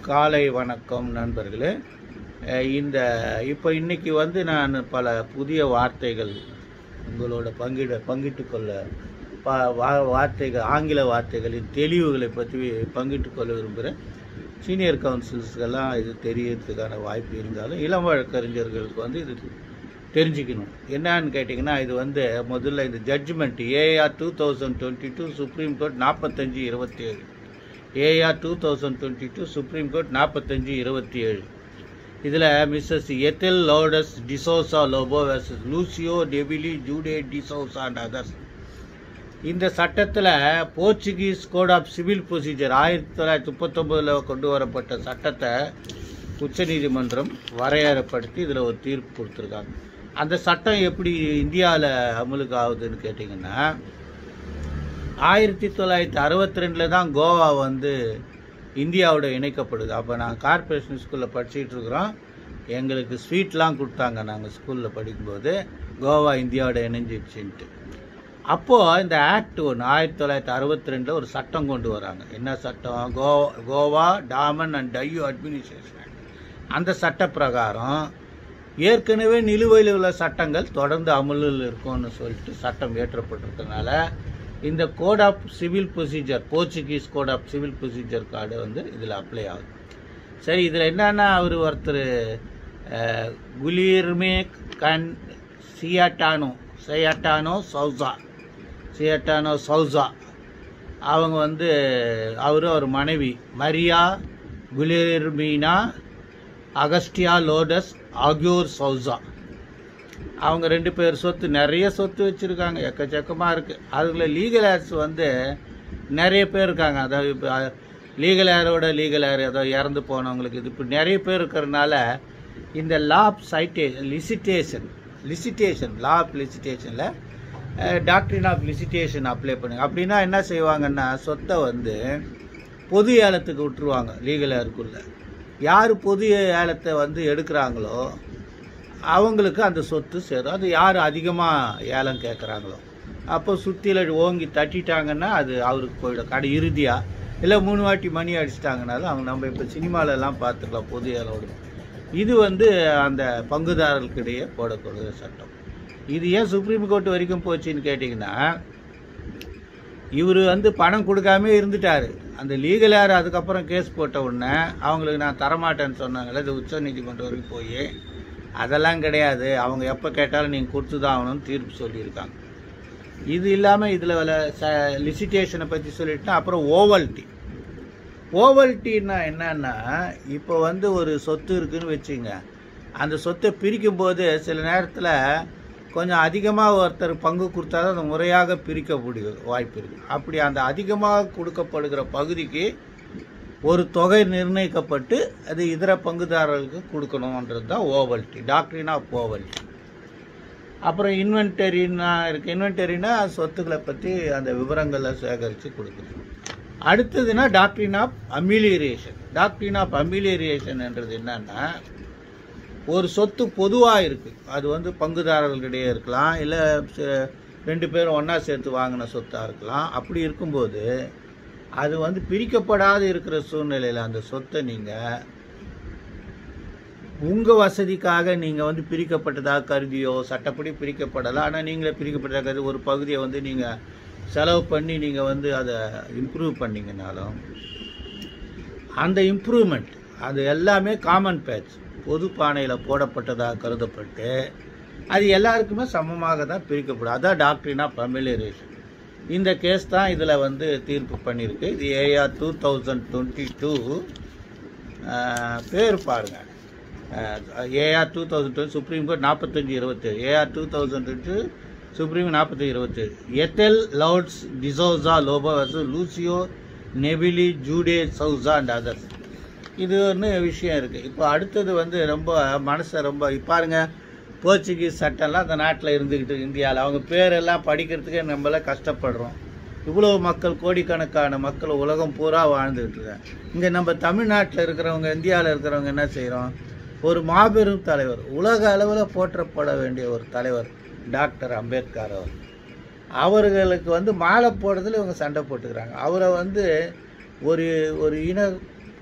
காலை வணக்கம் நண்பர்களே அஹ் இந்த இப்போ இன்னைக்கு வந்து நான் பல புதிய வார்த்தைகள் உங்களோட பங்கிட பங்கிட்டு கொள்ள பா வா- வார்த்தைகள் ஆங்கில வார்த்தைகளின் தெளிவுகளை பற்றி பங்கிட்டு கொள்ள விரும்புகிறேன் சீனியர் கவுன்சில்ஸ்க்கெல்லாம் இது தெரியறதுக்கான வாய்ப்பு இருந்தாலும் இளம் வழக்கறிஞர்களுக்கு வந்து இது தெரிஞ்சுக்கணும் என்னன்னு கேட்டிங்கன்னா இது வந்து முதல்ல இந்த judgment AR two thousand twenty two supreme court நாற்பத்தஞ்சு இருபத்தி ஏழு AR two thousand twenty two supreme court நாற்பத்தஞ்சு இருபத்தி ஏழு இதில் மிஸ்ஸஸ் எத்தெல் லோடஸ் டிசோசா லோபோ வெர்சஸ் லூசியோ டெபிலி ஜூடே டிசோசா அண்ட் அதர்ஸ் இந்த சட்டத்தில் Portuguese code of civil procedure ஆயிரத்தி தொள்ளாயிரத்தி முப்பத்தொம்போதில் கொண்டு வரப்பட்ட சட்டத்தை உச்சநீதிமன்றம் வரையறைப்படுத்தி இதில் ஒரு தீர்ப்பு கொடுத்துருக்காங்க அந்த சட்டம் எப்படி இந்தியாவில் அமலுக்கு ஆகுதுன்னு கேட்டிங்கன்னா ஆயிரத்தி தொள்ளாயிரத்தி அறுபத்தி ரெண்டில் தான் கோவா வந்து இந்தியாவோட இணைக்கப்படுது அப்போ நான் கார்ப்பரேஷன் ஸ்கூலில் படிச்சுட்டு இருக்கிறோம் எங்களுக்கு ஸ்வீட்லாம் கொடுத்தாங்க நாங்கள் ஸ்கூலில் படிக்கும்போது கோவா இந்தியாவோட இணைஞ்சிடுச்சுன்ட்டு அப்போது இந்த ஆக்ட் ஒன்று ஆயிரத்தி தொள்ளாயிரத்தி அறுபத்தி ரெண்டில் ஒரு சட்டம் கொண்டு வராங்க என்ன சட்டம் கோ Goa Daman and Diu administration act அந்த சட்ட பிரகாரம் ஏற்கனவே நிலுவையில் உள்ள சட்டங்கள் தொடர்ந்து அமலில் இருக்கும்னு சொல்லிட்டு சட்டம் இயற்றப்பட்டிருக்கனால இந்த code of civil procedure Portuguese code of civil procedure card வந்து இதில் அப்ளை ஆகுது சரி இதில் என்னன்னா அவர் ஒருத்தர் குலிர்மே கன் சியாட்டானோ சியாட்டானோ சௌசா சியாட்டானோ சௌசா அவங்க வந்து அவரு அவர் மனைவி மரியா குலிர்மீனா அகஸ்டியா லோடஸ் ஆகியோர் சௌசா அவங்க ரெண்டு பேர் சொத்து நிறைய சொத்து வச்சுருக்காங்க எக்கச்சக்கமாக இருக்குது அதில் லீகல் ஏர்ஸ் வந்து நிறைய பேர் இருக்காங்க அதாவது இப்போ லீகல் ஏரோட லீகல் ஏர் ஏதோ இறந்து போனவங்களுக்கு இது இப்போ நிறைய பேர் இருக்கிறதுனால இந்த லாப் சைட்டே லிசிட்டேஷன் லிசிட்டேஷன் லா ஆஃப் லிசிட்டேஷனில் டாக்டரின் ஆஃப் லிசிட்டேஷன் அப்ளை பண்ணுங்க அப்படின்னா என்ன செய்வாங்கன்னா சொத்தை வந்து பொது ஏலத்துக்கு விட்டுருவாங்க லீகல் ஏருக்குள்ள யார் பொது ஏலத்தை வந்து எடுக்கிறாங்களோ அவங்களுக்கு அந்த சொத்து சேரும் அது யார் அதிகமாக ஏலம் கேட்குறாங்களோ அப்போ சுற்றில ஓங்கி தட்டிட்டாங்கன்னா அது அவருக்கு போயிடும் கடை இறுதியாக இல்லை மூணு வாட்டி மணி அடிச்சிட்டாங்கனாலும் அவங்க நம்ம இப்போ சினிமாலெல்லாம் பார்த்துக்கலாம் பொது ஏலோடு இது வந்து அந்த பங்குதாரர்களுக்கிடையே போடக்கூடிய சட்டம் இது ஏன் சுப்ரீம் கோர்ட் வரைக்கும் போச்சுன்னு கேட்டிங்கன்னா இவர் வந்து பணம் கொடுக்காம இருந்துட்டாரு அந்த லீகல் யார் அதுக்கப்புறம் கேஸ் போட்ட உடனே அவங்களுக்கு நான் தரமாட்டேன்னு சொன்னாங்கல்ல இது உச்ச நீதிமன்றம் வரைக்கும் போய் அதெல்லாம் கிடையாது அவங்க எப்போ கேட்டாலும் நீங்கள் கொடுத்து தான் ஆகணும்னு தீர்ப்பு சொல்லியிருக்காங்க இது இல்லாமல் இதில் ச லிசிட்டேஷனை பற்றி சொல்லிட்டுனா அப்புறம் ஓவல்டி ஓவல்ட்டின்னா என்னன்னா இப்போ வந்து ஒரு சொத்து இருக்குன்னு வச்சுங்க அந்த சொத்தை பிரிக்கும் போது சில நேரத்தில் கொஞ்சம் அதிகமாக ஒருத்தர் பங்கு கொடுத்தா தான் அது முறையாக பிரிக்க முடியும் வாய்ப்பு இருக்குது அப்படி அந்த அதிகமாக கொடுக்கப்படுகிற பகுதிக்கு ஒரு தொகை நிர்ணயிக்கப்பட்டு அது இதர பங்குதாரர்களுக்கு கொடுக்கணுன்றது தான் ஓவல்ட்டி டாக்டரின் ஆஃப் ஓவல்ட்டி அப்புறம் இன்வென்டரின்னா இருக்குது இன்வென்டரினா சொத்துக்களை பற்றி அந்த விவரங்களை சேகரித்து கொடுக்குது அடுத்ததுன்னா டாக்டரின் ஆஃப் அமிலியரேஷன் டாக்டரின் ஆஃப் அமிலியரேஷன்ன்றது என்னன்னா ஒரு சொத்து பொதுவாக இருக்குது அது வந்து பங்குதாரர்களிடையே இருக்கலாம் இல்லை ரெண்டு பேரும் ஒன்றா சேர்த்து வாங்கின சொத்தாக இருக்கலாம் அப்படி இருக்கும்போது அது வந்து பிரிக்கப்படாது இருக்கிற சூழ்நிலையில் அந்த சொத்தை நீங்கள் உங்கள் வசதிக்காக நீங்கள் வந்து பிரிக்கப்பட்டதாக கருதியோ சட்டப்படி பிரிக்கப்படலாம் ஆனால் நீங்களே பிரிக்கப்பட்டதாக கருதி ஒரு பகுதியை வந்து நீங்கள் செலவு பண்ணி நீங்கள் வந்து அதை இம்ப்ரூவ் பண்ணீங்கனாலும் அந்த இம்ப்ரூவ்மெண்ட் அது எல்லாமே காமன் பேட்ச் பொது பானையில் போடப்பட்டதாக கருதப்பட்டு அது எல்லாருக்குமே சமமாக தான் பிரிக்கப்படும் அதான் டாக்டரின் ஆஃப் ஃபெமிலியரேஷன் இந்த கேஸ் தான் இதில் வந்து தீர்ப்பு பண்ணியிருக்கு இது AR two thousand twenty two பேர் பாருங்கள் AR two thousand two supreme court நாற்பத்தஞ்சு இருபத்தேழு AR two thousand two supreme நாற்பத்தஞ்சு இருபத்தேழு Ethel Lourdes D'Souza Lobo versus Lucio Neville Jude Sousa and others இது ஒன்று விஷயம் இருக்குது இப்போ அடுத்தது வந்து ரொம்ப மனசை ரொம்ப பாருங்க போர்ச்சுகீஸ் சட்டம்லாம் அந்த நாட்டில் இருந்துக்கிட்டு இந்தியாவில் அவங்க பேரெல்லாம் படிக்கிறதுக்கே நம்மள கஷ்டப்படுறோம் இவ்வளோ மக்கள் கோடிக்கணக்கான மக்கள் உலகம் பூரா வாழ்ந்துக்கிட்டு இருக்காங்க இங்கே நம்ம தமிழ்நாட்டில் இருக்கிறவங்க இந்தியாவில் இருக்கிறவங்க என்ன செய்கிறோம் ஒரு மாபெரும் தலைவர் உலக அளவில் போற்றப்பட வேண்டிய ஒரு தலைவர் டாக்டர் அம்பேத்கர் அவர் அவர்களுக்கு வந்து மாலை போடுறதுல இவங்க சண்டை போட்டுக்கிறாங்க அவரை வந்து ஒரு ஒரு இன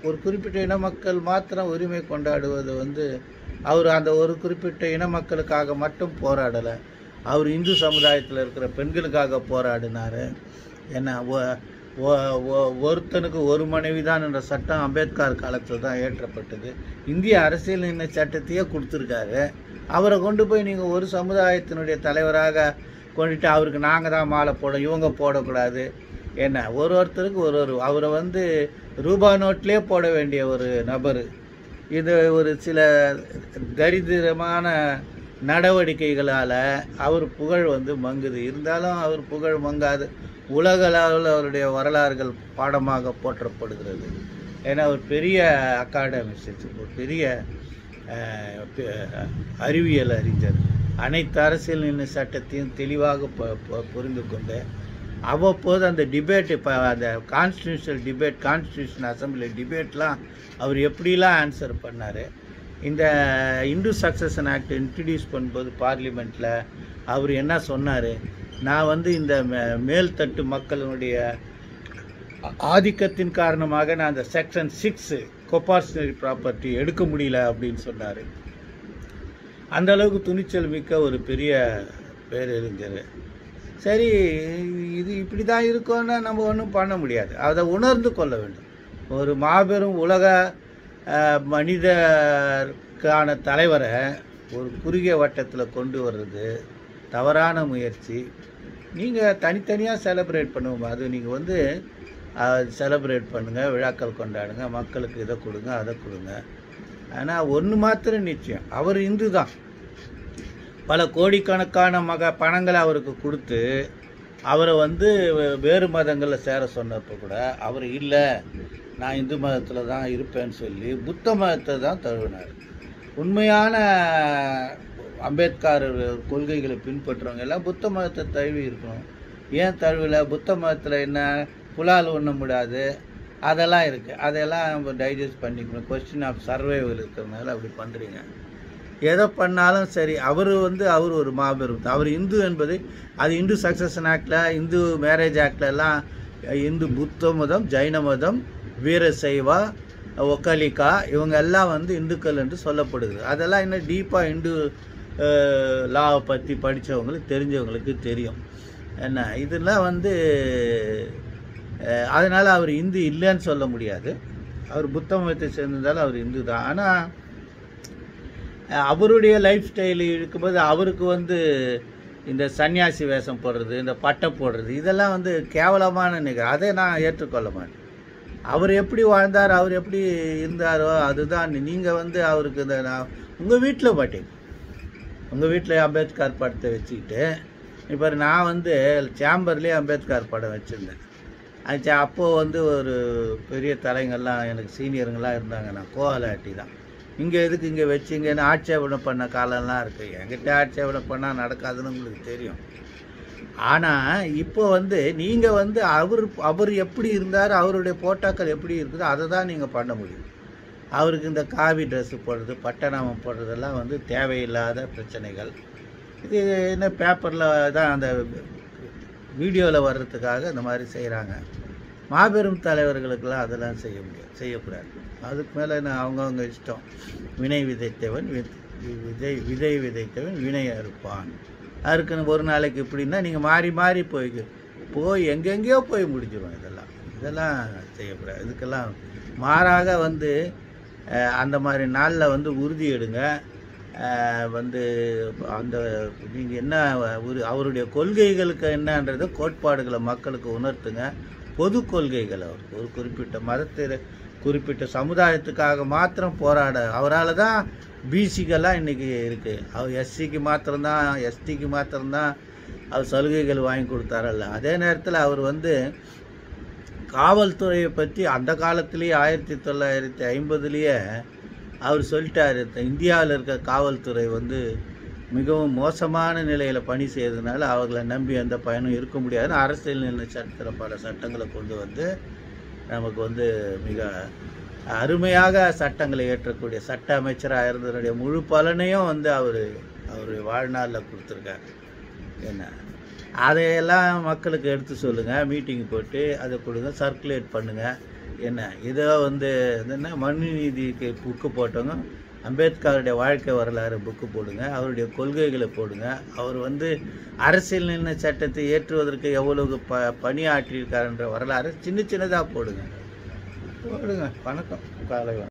ஒரு குறிப்பிட்ட இன மக்கள் மாத்திரம் உரிமை கொண்டாடுவது வந்து அவர் அந்த ஒரு குறிப்பிட்ட இன மக்களுக்காக மட்டும் போராடலை அவர் இந்து சமுதாயத்தில் இருக்கிற பெண்களுக்காக போராடினார் என்ன ஒ- ஒ- ஒ- ஒருத்தனுக்கு ஒரு மனைவி தான் என்ற சட்டம் அம்பேத்கர் காலத்தில் தான் ஏற்றப்பட்டது இந்திய அரசியல் நிர்ணய சட்டத்தையே கொடுத்துருக்காரு அவரை கொண்டு போய் நீங்கள் ஒரு சமுதாயத்தினுடைய தலைவராக கொண்டுட்டு அவருக்கு நாங்கள் தான் மாலை போட இவங்க போடக்கூடாது என்ன ஒரு ஒருத்தருக்கு ஒரு ஒரு அவரை வந்து ரூபா நோட்லேயே போட வேண்டிய ஒரு நபர் இது ஒரு சில தரித்திரமான நடவடிக்கைகளால் அவர் புகழ் வந்து மங்குது இருந்தாலும் அவர் புகழ் மங்காது உலக அளவில் அவருடைய வரலாறுகள் பாடமாக போற்றப்படுகிறது ஏன்னா ஒரு பெரிய அகாடமிஸ்ட் ஒரு பெரிய அஹ், பெ- அறிவியல் அறிஞர் அனைத்து அரசியல் நிர்ணய சட்டத்தையும் தெளிவாக ப- ப- புரிந்து கொண்டு அவ்வப்போது அந்த டிபேட் இப்போ அந்த கான்ஸ்டியூஷனல் டிபேட் கான்ஸ்டியூஷன் அசம்பிளி டிபேட்லாம் அவர் எப்படிலாம் ஆன்சர் பண்ணார் இந்த இந்து சக்சஷன் ஆக்ட் இன்ட்ரடியூஸ் பண்ணும்போது பார்லிமெண்ட்டில் அவர் என்ன சொன்னார் நான் வந்து இந்த மே- மேல்தட்டு மக்களினுடைய ஆ- ஆதிக்கத்தின் காரணமாக நான் அந்த செக்ஷன் சிக்ஸ் கொப்பார்ஷனரி ப்ராப்பர்ட்டி எடுக்க முடியல அப்படின்னு சொன்னார் அந்த அளவுக்கு துணிச்சல் மிக்க ஒரு பெரிய பேரறிஞர் சரி இது இப்படி தான் இருக்கும்னா நம்ம ஒன்றும் பண்ண முடியாது அதை உணர்ந்து கொள்ள வேண்டும் ஒரு மாபெரும் உலக அஹ், மனிதருக்கான தலைவரை ஒரு குறுகிய வட்டத்தில் கொண்டு வர்றது தவறான முயற்சி நீங்கள் தனித்தனியாக செலிப்ரேட் பண்ணுவோம் அது நீங்கள் வந்து செலிப்ரேட் பண்ணுங்கள் விழாக்கள் கொண்டாடுங்க மக்களுக்கு இதை கொடுங்க அதை கொடுங்க ஆனால் ஒன்று மாத்திரம் நிச்சயம் அவர் இந்து தான் பல கோடிக்கணக்கான மக பணங்களை அவருக்கு கொடுத்து அவரை வந்து வே- வேறு மதங்களில் சேர சொன்னப்போ கூட அவர் இல்லை நான் இந்து மதத்தில் தான் இருப்பேன்னு சொல்லி புத்த மதத்தை தான் தழுவினார் உண்மையான அம்பேத்கர் கொள்கைகளை பின்பற்றுறவங்க எல்லாம் புத்த மதத்தை தழுவி இருக்கணும் ஏன் தழுவல புத்த மதத்தில் என்ன புலால் உண்ண முடியாது அதெல்லாம் இருக்குது அதெல்லாம் நம்ம டைஜஸ்ட் பண்ணிக்கணும் கொஸ்டின் ஆஃப் சர்வைவல் இருக்கிறதுனால அப்படி பண்ணுறீங்க எதை பண்ணாலும் சரி அவர் வந்து அவர் ஒரு மாபெரும் அவர் இந்து என்பது அது இந்து சக்சஷன் ஆக்டில் இந்து மேரேஜ் ஆக்டில் எல்லாம் இந்து புத்த மதம் ஜைன மதம் வீரசைவா ஒக்கலிகா இவங்க எல்லாம் வந்து இந்துக்கள் என்று சொல்லப்படுகிறது அதெல்லாம் இன்னும் டீப்பாக இந்து லாவை பற்றி படித்தவங்களுக்கு தெரிஞ்சவங்களுக்கு தெரியும் என்ன இதெல்லாம் வந்து அஹ், அதனால அவர் இந்து இல்லைன்னு சொல்ல முடியாது அவர் புத்த மதத்தை சேர்ந்திருந்தாலும் அவர் இந்து தான் ஆனால் அவருடைய லைஃப் ஸ்டைல் இருக்கும்போது அவருக்கு வந்து இந்த சன்னியாசி வேஷம் போடுறது இந்த பட்டை போடுறது இதெல்லாம் வந்து கேவலமான நிகழ் அதை நான் ஏற்றுக்கொள்ள மாட்டேன் அவர் எப்படி வாழ்ந்தார் அவர் எப்படி இருந்தாரோ அதுதான் நீங்கள் வந்து அவருக்கு இந்த நான் உங்கள் வீட்டில் மாட்டீங்க உங்கள் வீட்டில் அம்பேத்கர் படத்தை வச்சுக்கிட்டு இப்போ நான் வந்து சேம்பர்லேயே அம்பேத்கர் படம் வச்சுருந்தேன் அது அப்போது வந்து ஒரு பெரிய தலைங்கள்லாம் எனக்கு சீனியருங்கெல்லாம் இருந்தாங்க நான் கோவலாட்டி தான் இங்கே எதுக்கு இங்கே வச்சிங்கன்னு ஆட்சேபனை பண்ண காலம்லாம் இருக்குது என்கிட்ட ஆட்சேபனை பண்ணால் நடக்காதுன்னு உங்களுக்கு தெரியும் ஆனால் இப்போ வந்து நீங்கள் வந்து அவர் அவர் எப்படி இருந்தார் அவருடைய போட்டாக்கள் எப்படி இருக்குதோ அதை தான் நீங்கள் பண்ண முடியும் அவருக்கு இந்த காவி ட்ரெஸ்ஸு போடுறது பட்டநாமம் போடுறதெல்லாம் வந்து தேவையில்லாத பிரச்சனைகள் இது என்ன பேப்பரில் தான் அந்த வீடியோவில் வர்றதுக்காக இந்த மாதிரி செய்கிறாங்க மாபெரும் தலைவர்களுக்கெல்லாம் அதெல்லாம் செய்ய முடியாது செய்யக்கூடாது அதுக்கு மேலே நான் அவங்கவுங்க இஷ்டம் வினை விதைத்தவன் வி- விதை விதை விதைத்தவன் வினை அறுப்பான் அறுக்கணும் ஒரு நாளைக்கு இப்படின்னா நீங்கள் மாறி மாறி போய் போய் எங்கெங்கேயோ போய் முடிஞ்சிடும் இதெல்லாம் இதெல்லாம் செய்யக்கூடாது இதுக்கெல்லாம் மாறாக வந்து அஹ், அந்த மாதிரி நாளில் வந்து உறுதி எடுங்க அஹ், வந்து அந்த நீங்கள் என்ன ஒரு அவருடைய கொள்கைகளுக்கு என்னன்றதை கோட்பாடுகளை மக்களுக்கு உணர்த்துங்க பொது கொள்கைகள் அவர் ஒரு குறிப்பிட்ட மதத்தை குறிப்பிட்ட சமுதாயத்துக்காக மாத்திரம் போராட அவரால் தான் பிசிக்கெல்லாம் இன்றைக்கி இருக்குது அவர் எஸ்சிக்கு மாத்திரம்தான் எஸ்டிக்கு மாத்திரம்தான் அவர் சலுகைகள் வாங்கி கொடுத்தாரல்ல அதே நேரத்தில் அவர் வந்து காவல்துறையை பற்றி அந்த காலத்திலேயே ஆயிரத்தி தொள்ளாயிரத்தி ஐம்பதுலேயே அவர் சொல்லிட்டார் இந்தியாவில் இருக்க காவல்துறை வந்து மிகவும் மோசமான நிலையில் பணி செய்யறதுனால அவர்களை நம்பி எந்த பயனும் இருக்க முடியாதுன்னு அரசியல் நிலை சட்டத்தில் பல சட்டங்களை கொண்டு வந்து நமக்கு வந்து மிக அருமையாக சட்டங்களை இயற்றக்கூடிய சட்ட அமைச்சராக இருந்ததனுடைய முழு பலனையும் வந்து அவர் அவருடைய வாழ்நாளில் கொடுத்துருக்காரு என்ன அதையெல்லாம் மக்களுக்கு எடுத்து சொல்லுங்கள் மீட்டிங் போட்டு அதை கொடுங்க சர்க்குலேட் பண்ணுங்கள் என்ன இதோ வந்து இது என்ன மனு நீதிக்கு புக்கு போட்டவங்க அம்பேத்கருடைய வாழ்க்கை வரலாறு புக்கு போடுங்க அவருடைய கொள்கைகளை போடுங்க அவர் வந்து அரசியல் நிர்ணய சட்டத்தை ஏற்றுவதற்கு எவ்வளவு ப பணியாற்றியிருக்காருன்ற வரலாறு சின்ன சின்னதாக போடுங்க போடுங்க வணக்கம் காலை வணக்கம்